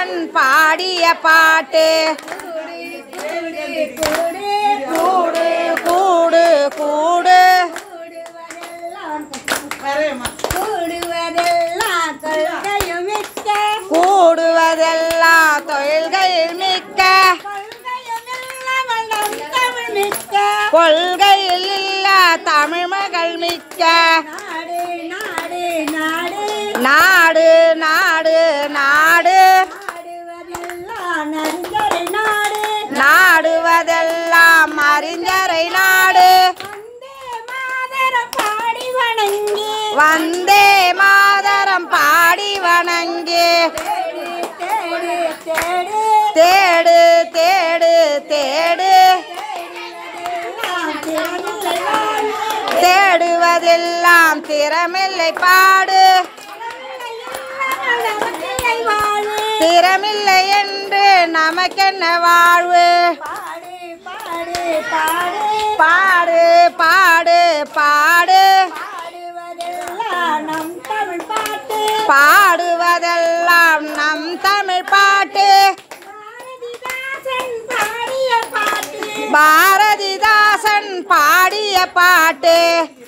பாரதிதாசன் பாடிய பாட்டு கூடு கூடு கூடு கூடுவதெல்லாம் கொள்கையும் மிக்க கூடுவதெல்லாம் தொழில்கள் மிக்க கொள்கையும் இல்லாமல் தமிழ் மிக்க கொள்கையில் இல்ல தமிழ் மகள் மிக்க நாடு நாடு நாடு நாடு நாடு நாடு ஆடுவதெல்லாம் நடுங்கரை நாடு நாடுவதெல்லாம் அறிஞரை நாடு வந்தே மாதரம் பாடி வணங்கி வந்தே மாதரம் பாடி வணங்கி தேடு தேடு தேடு தேடு தேடு தேடுவதெல்லாம் திறமில்லை பாடு திறமில்லை என்று நமக்கென்ன வாழ்வு பாடு பாடு பாடு பாடுவதெல்லாம் நம் தமிழ் பாட்டு பாரதிதாசன் பாடிய பாட்டு